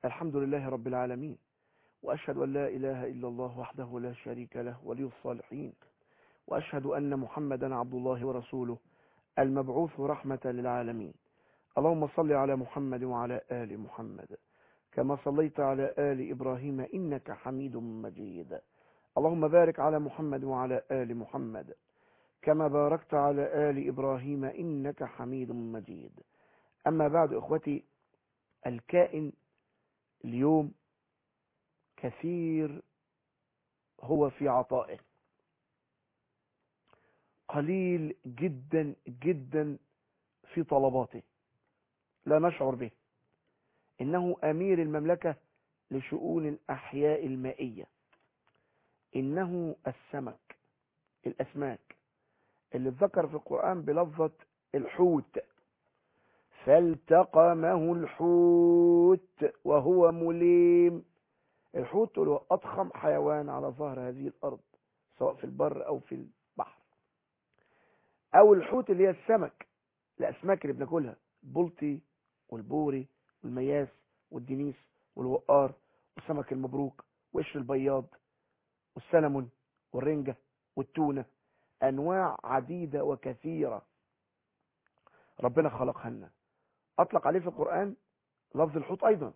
الحمد لله رب العالمين وأشهد أن لا إله إلا الله وحده لا شريك له ولي الصالحين وأشهد أن محمدا عبد الله ورسوله المبعوث رحمة للعالمين اللهم صل على محمد وعلى آل محمد كما صليت على آل إبراهيم إنك حميد مجيد اللهم بارك على محمد وعلى آل محمد كما باركت على آل إبراهيم إنك حميد مجيد أما بعد إخوتي الكائن اليوم كثير هو في عطائه قليل جدا جدا في طلباته لا نشعر به إنه أمير المملكة لشؤون الأحياء المائية إنه السمك الأسماك اللي اتذكر في القرآن بلفظة الحوت فالتقمه الحوت وهو مليم الحوت هو أضخم حيوان على ظهر هذه الأرض سواء في البر أو في البحر أو الحوت اللي هي السمك الأسماك اللي بناكلها البلطي والبوري والمياس والدنيس والوقار والسمك المبروك وقشر البياض والسلمون والرنجة والتونة أنواع عديدة وكثيرة ربنا خلقها لنا أطلق عليه في القرآن لفظ الحوت أيضا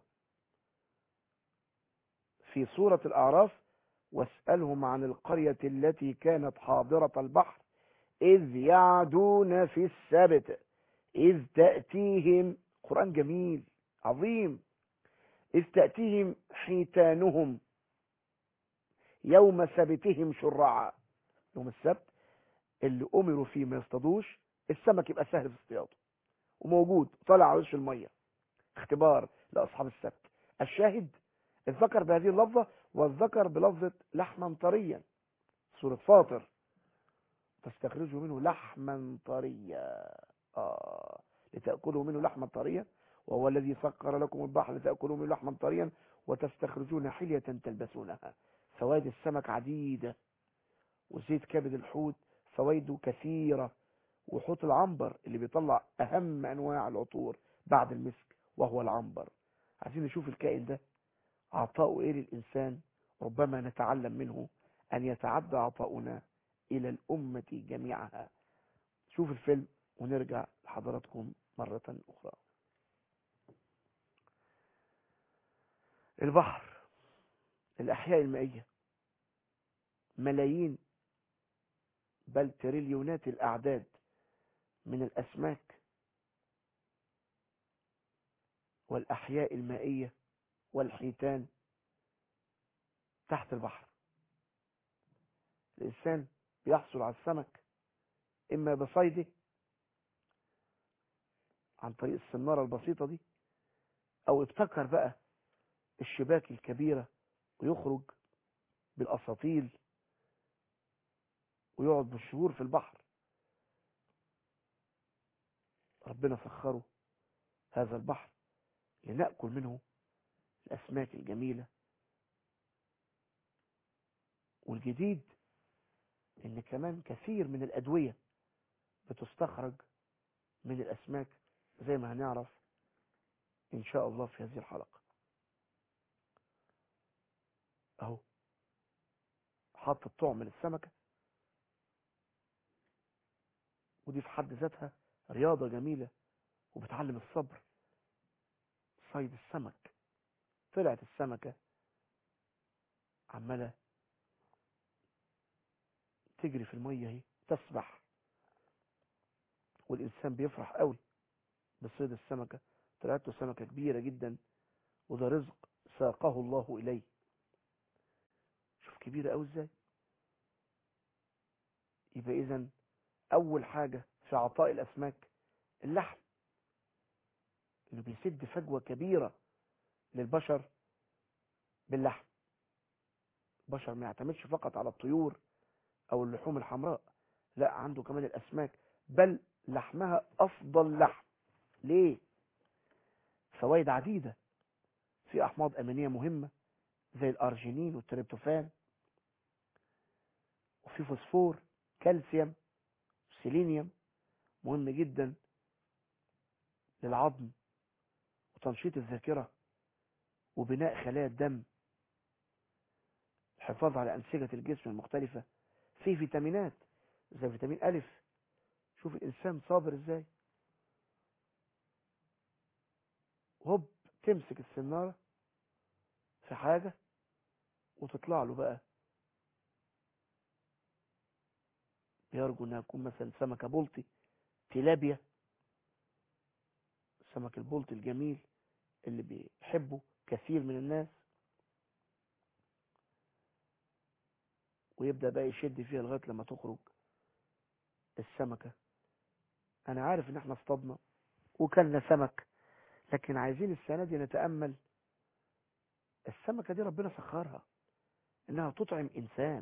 في سورة الأعراف واسألهم عن القرية التي كانت حاضرة البحر إذ يعدون في السبت إذ تأتيهم قرآن جميل عظيم إذ تأتيهم حيتانهم يوم سبتهم شرعا يوم السبت اللي أمروا فيه ما يصطادوش السمك يبقى سهل في اصطياده وموجود طالع على وش المية اختبار لأصحاب السبت الشاهد الذكر بهذه اللفظة والذكر بلفظة لحما طريا سورة فاطر تستخرجوا منه لحما طريا آه. لتأكلوا منه لحما طريا وهو الذي سكر لكم البحر لتأكلوا منه لحما طريا وتستخرجون حلية تلبسونها فوائد السمك عديدة وزيت كبد الحوت فوائده كثيرة وحوت العنبر اللي بيطلع أهم أنواع العطور بعد المسك وهو العنبر عايزين نشوف الكائن ده عطاؤه إيه للإنسان ربما نتعلم منه أن يتعدى عطاؤنا إلى الأمة جميعها شوف الفيلم ونرجع لحضراتكم مرة أخرى البحر الأحياء المائية ملايين بل تريليونات الأعداد من الأسماك والأحياء المائية والحيتان تحت البحر الإنسان بيحصل على السمك إما بصيده عن طريق السنارة البسيطة دي أو ابتكر بقى الشباك الكبيرة ويخرج بالأساطيل ويقعد بالشهور في البحر ربنا سخره هذا البحر لنأكل منه الأسماك الجميلة والجديد ان كمان كثير من الأدوية بتستخرج من الأسماك زي ما هنعرف إن شاء الله في هذه الحلقة أهو حط الطعم للسمكة ودي في حد ذاتها رياضة جميلة وبتعلم الصبر صيد السمك طلعت السمكة عمالة تجري في المية اهي تسبح والإنسان بيفرح قوي بصيد السمكة طلعت له سمكة كبيرة جدا وده رزق ساقه الله إليه شوف كبيرة قوي ازاي يبقى إذا أول حاجة في عطاء الأسماك اللحم إنه بيسد فجوة كبيرة للبشر باللحم البشر ما يعتمدش فقط على الطيور أو اللحوم الحمراء لا عنده كمان الأسماك بل لحمها أفضل لحم ليه؟ فوائد عديدة في أحماض أمينية مهمة زي الأرجينين والتريبتوفان وفي فوسفور كالسيوم سيلينيوم مهم جدا للعظم وتنشيط الذاكرة وبناء خلايا الدم الحفاظ على أنسجة الجسم المختلفة في فيتامينات زي فيتامين ألف شوف الإنسان صابر إزاي هوب تمسك السنارة في حاجة وتطلع له بقى يرجو انها تكون مثلا سمكة بلطي تلابيا السمك البلطي الجميل اللي بيحبه كثير من الناس ويبدأ بقى يشد فيها لغاية لما تخرج السمكة انا عارف ان احنا اصطادنا وكلنا سمك لكن عايزين السنة دي نتأمل السمكة دي ربنا سخرها انها تطعم انسان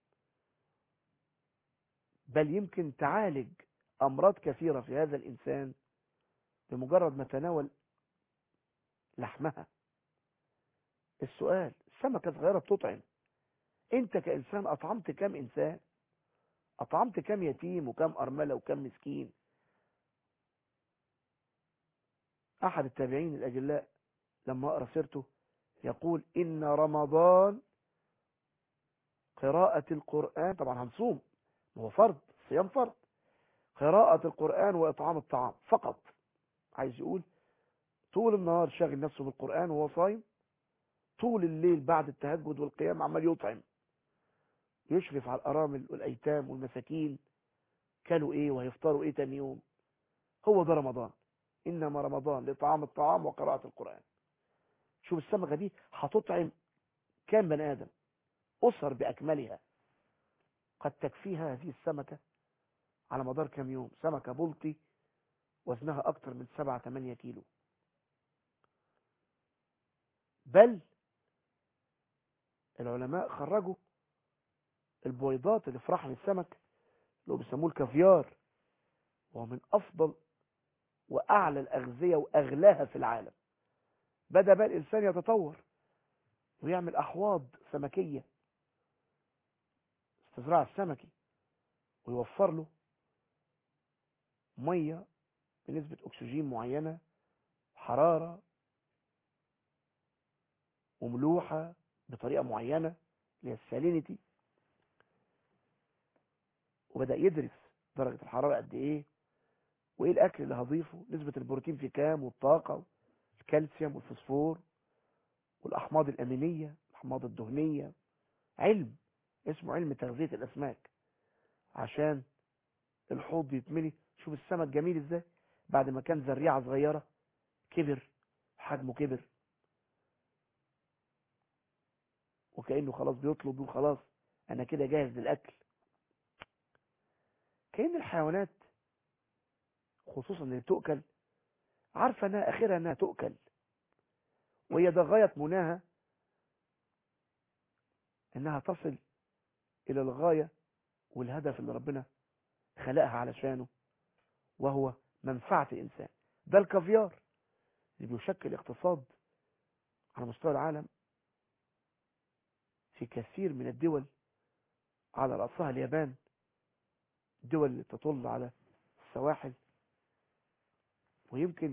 بل يمكن تعالج امراض كثيرة في هذا الانسان بمجرد ما تناول لحمها السؤال السمكة صغيرة بتطعم انت كإنسان اطعمت كم انسان اطعمت كم يتيم وكم ارملة وكم مسكين احد التابعين الاجلاء لما اقرا سيرته يقول ان رمضان قراءة القرآن طبعا هنصوم هو فرض صيام فرض قراءة القرآن وإطعام الطعام فقط عايز يقول طول النهار شاغل نفسه بالقرآن وهو صايم طول الليل بعد التهجد والقيام عمال يطعم يشرف على الأرامل والأيتام والمساكين كلوا إيه وهيفطروا إيه تاني يوم هو ده رمضان إنما رمضان لطعام الطعام وقراءة القرآن شوف السمكة دي هتطعم كام بني آدم أسر بأكملها قد تكفيها هذه السمكة على مدار كام يوم سمكة بلطي وزنها أكثر من 7-8 كيلو بل العلماء خرجوا البويضات اللي في رحم السمك اللي هو بيسموه الكافيار وهو من أفضل وأعلى الأغذية وأغلاها في العالم بدأ بقى الإنسان يتطور ويعمل أحواض سمكية استزراع السمكي ويوفر له مية بنسبة أكسجين معينة حرارة وملوحة بطريقة معينة اللي هي السالينيتي وبدأ يدرس درجة الحرارة قد ايه وايه الاكل اللي هضيفه نسبة البروتين في كام والطاقة الكالسيوم والفوسفور والاحماض الامينية الاحماض الدهنية علم اسمه علم تغذية الاسماك عشان الحوض يتملي شوف السمك جميل ازاي بعد ما كان زريعة صغيرة كبر حجمه كبر وكأنه خلاص بيطلب يقول خلاص انا كده جاهز للاكل كأن الحيوانات خصوصا اللي بتؤكل عارفة انها اخرها انها تؤكل وهي ده غاية مناها انها تصل الى الغاية والهدف اللي ربنا خلقها علشانه وهو منفعة الانسان ده الكافيار اللي بيشكل اقتصاد على مستوى العالم في كثير من الدول على رأسها اليابان الدول اللي تطل على السواحل ويمكن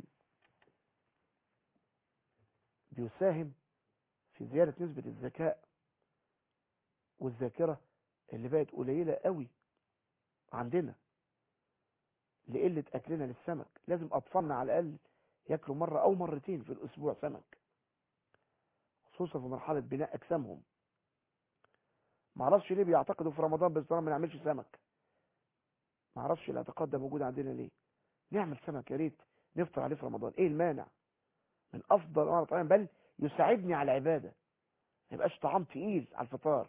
بيساهم في زيادة نسبة الذكاء والذاكرة اللي بقت قليلة قوي عندنا لقلة أكلنا للسمك لازم أطفالنا على الأقل يأكلوا مرة أو مرتين في الأسبوع سمك خصوصا في مرحلة بناء أجسامهم معرفش ليه بيعتقدوا في رمضان باستمرار ما نعملش سمك معرفش الاعتقاد ده موجود عندنا ليه نعمل سمك يا ريت نفطر عليه في رمضان ايه المانع من افضل انواع الطعام بل يساعدني على العباده ما يبقاش طعام تقيل على الفطار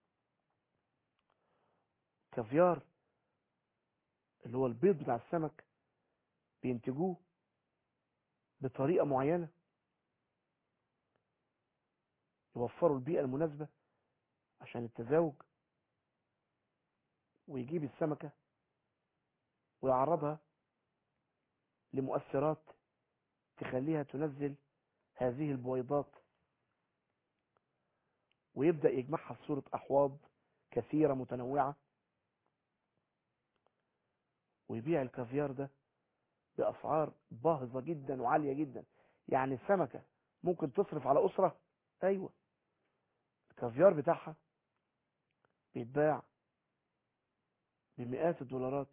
كافيار اللي هو البيض بتاع السمك بينتجوه بطريقه معينه يوفروا البيئه المناسبه عشان التزاوج ويجيب السمكه ويعرضها لمؤثرات تخليها تنزل هذه البويضات ويبدأ يجمعها في صورة أحواض كثيرة متنوعة ويبيع الكافيار ده بأسعار باهظة جدا وعالية جدا يعني السمكة ممكن تصرف على أسرة أيوة الكافيار بتاعها بيتباع بمئات الدولارات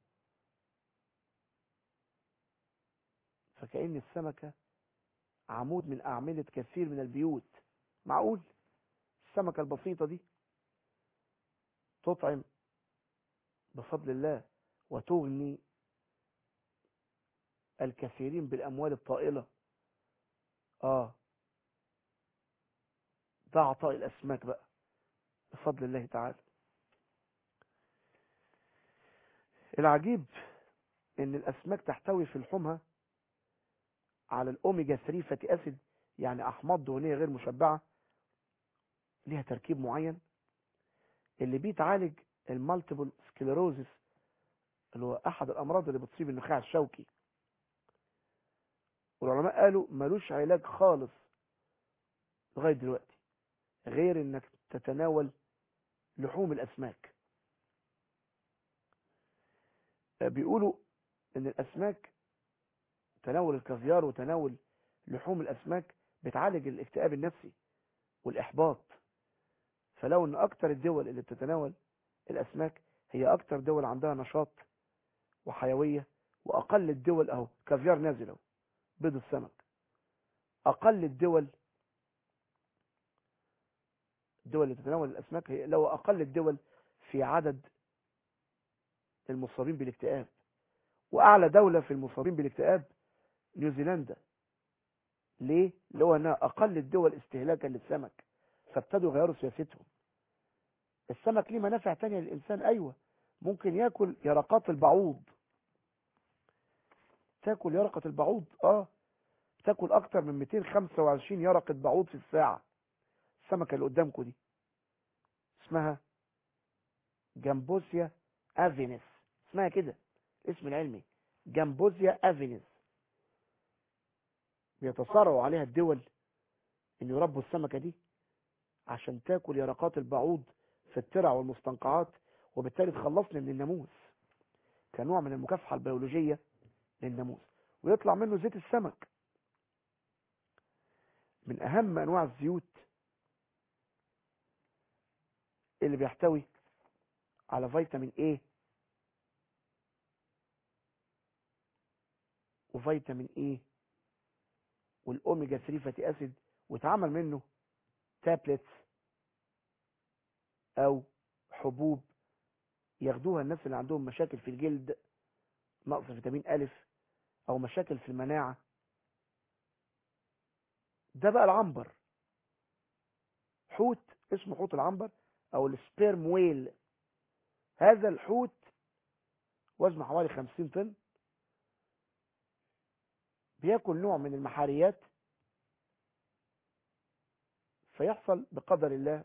فكأن السمكة عمود من أعمدة كثير من البيوت معقول السمكة البسيطة دي تطعم بفضل الله وتغني الكثيرين بالأموال الطائلة آه ده عطاء الأسماك بقى بفضل الله تعالى العجيب ان الاسماك تحتوي في لحومها على الاوميجا 3 فاتي اسيد يعني احماض دهنيه غير مشبعه ليها تركيب معين اللي بيتعالج المالتيبل سكليروزس اللي هو احد الامراض اللي بتصيب النخاع الشوكي والعلماء قالوا ملوش علاج خالص لغايه دلوقتي غير انك تتناول لحوم الاسماك بيقولوا ان الاسماك تناول الكافيار وتناول لحوم الاسماك بتعالج الاكتئاب النفسي والاحباط فلو ان اكتر الدول اللي بتتناول الاسماك هي اكتر دول عندها نشاط وحيوية واقل الدول اهو كافيار نازل اهو بيض السمك اقل الدول الدول اللي تتناول الاسماك هي لو اقل الدول في عدد المصابين بالاكتئاب واعلى دولة في المصابين بالاكتئاب نيوزيلندا ليه اللي انها اقل الدول استهلاكا للسمك فابتدوا يغيروا سياستهم السمك ليه منافع تانية للانسان ايوه ممكن ياكل يرقات البعوض تاكل يرقة البعوض اه تاكل اكتر من 225 يرقة بعوض في الساعة السمكة اللي قدامكم دي اسمها جامبوسيا افينس اسمها كده اسم العلمي جامبوزيا افينس بيتصارعوا عليها الدول ان يربوا السمكة دي عشان تاكل يرقات البعوض في الترع والمستنقعات وبالتالي تخلصنا من الناموس كنوع من المكافحة البيولوجية للناموس ويطلع منه زيت السمك من اهم انواع الزيوت اللي بيحتوي على فيتامين A وفيتامين اي والاوميجا 3 فاتي اسيد واتعمل منه تابلتس او حبوب ياخدوها الناس اللي عندهم مشاكل في الجلد نقص فيتامين الف او مشاكل في المناعة ده بقى العنبر حوت اسمه حوت العنبر او السبيرم ويل هذا الحوت وزنه حوالي 50 طن بياكل نوع من المحاريات فيحصل بقدر الله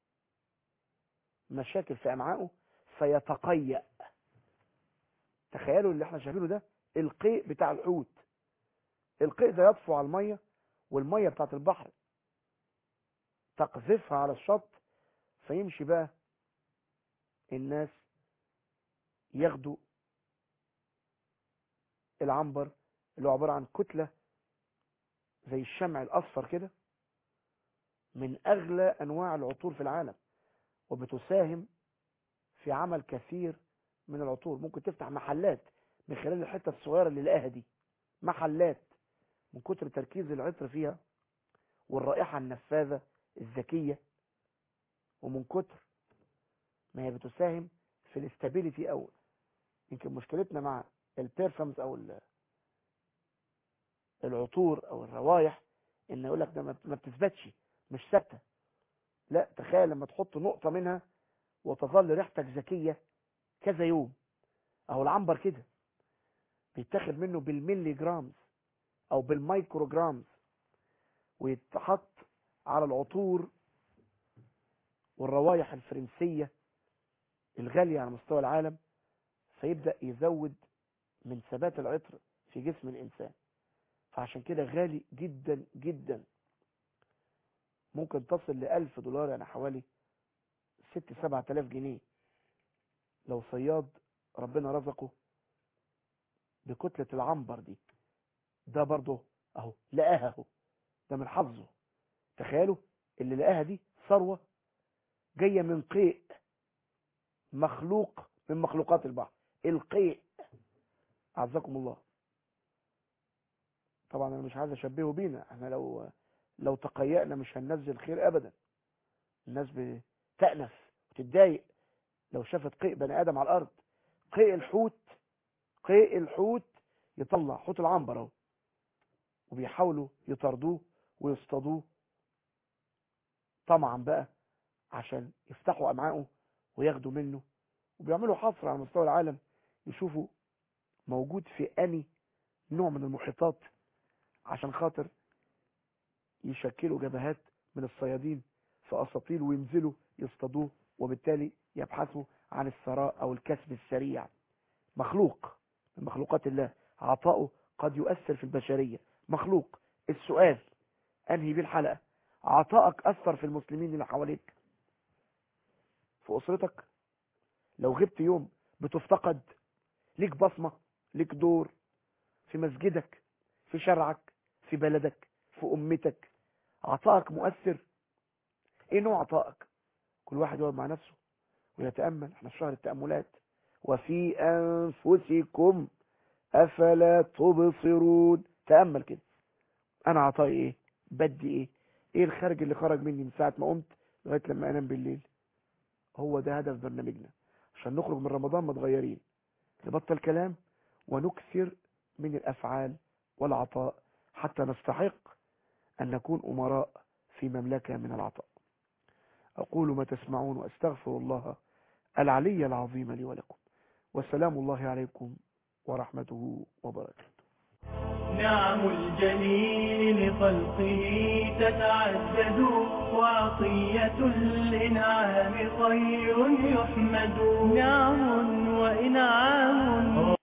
مشاكل في امعائه فيتقيأ تخيلوا اللي احنا شايفينه ده القيء بتاع الحوت القيء ده يطفو على الميه والميه بتاعت البحر تقذفها على الشط فيمشي بقى الناس ياخدوا العنبر اللي هو عبارة عن كتلة زي الشمع الأصفر كده من أغلى أنواع العطور في العالم وبتساهم في عمل كثير من العطور ممكن تفتح محلات من خلال الحتة الصغيرة اللي لقاها دي محلات من كتر تركيز العطر فيها والرائحة النفاذة الذكية ومن كتر ما هي بتساهم في الاستابيليتي او يمكن مشكلتنا مع البيرفمز او العطور او الروايح ان يقول لك ده ما بتثبتش مش ثابته لا تخيل لما تحط نقطه منها وتظل ريحتك ذكيه كذا يوم اهو العنبر كده بيتاخد منه بالملي جرامز او بالمايكرو جرامز ويتحط على العطور والروايح الفرنسيه الغاليه على مستوى العالم فيبدا يزود من ثبات العطر في جسم الانسان فعشان كده غالي جدا جدا ممكن تصل لألف دولار يعني حوالي ست سبعة آلاف جنيه لو صياد ربنا رزقه بكتلة العنبر دي ده برضه اهو لقاها اهو ده من حظه تخيلوا اللي لقاها دي ثروة جاية من قيء مخلوق من مخلوقات البحر القيء أعزكم الله طبعا أنا مش عايز أشبهه بينا احنا لو لو تقيأنا مش هننزل خير أبدا الناس بتأنف وتتضايق لو شافت قيء بني آدم على الأرض قيء الحوت قيء الحوت يطلع حوت العنبر اهو وبيحاولوا يطردوه ويصطادوه طمعا بقى عشان يفتحوا امعائه وياخدوا منه وبيعملوا حصر على مستوى العالم يشوفوا موجود في اني نوع من المحيطات عشان خاطر يشكلوا جبهات من الصيادين في اساطيل وينزلوا يصطادوه وبالتالي يبحثوا عن الثراء او الكسب السريع مخلوق من مخلوقات الله عطاؤه قد يؤثر في البشرية مخلوق السؤال انهي بيه الحلقة عطائك اثر في المسلمين اللي حواليك في اسرتك لو غبت يوم بتفتقد ليك بصمة ليك دور في مسجدك في شرعك في بلدك في امتك عطائك مؤثر ايه نوع عطائك كل واحد يقعد مع نفسه ويتأمل احنا في شهر التأملات وفي أنفسكم أفلا تبصرون تأمل كده أنا عطائي إيه بدي إيه إيه الخارج اللي خرج مني من ساعة ما قمت لغاية لما أنام بالليل هو ده هدف برنامجنا عشان نخرج من رمضان متغيرين نبطل كلام ونكثر من الأفعال والعطاء حتى نستحق أن نكون أمراء في مملكة من العطاء أقول ما تسمعون وأستغفر الله العلي العظيم لي ولكم وسلام الله عليكم ورحمته وبركاته نعم الجليل لخلقه تتعدد وعطية الإنعام خير يحمد نعم وإنعام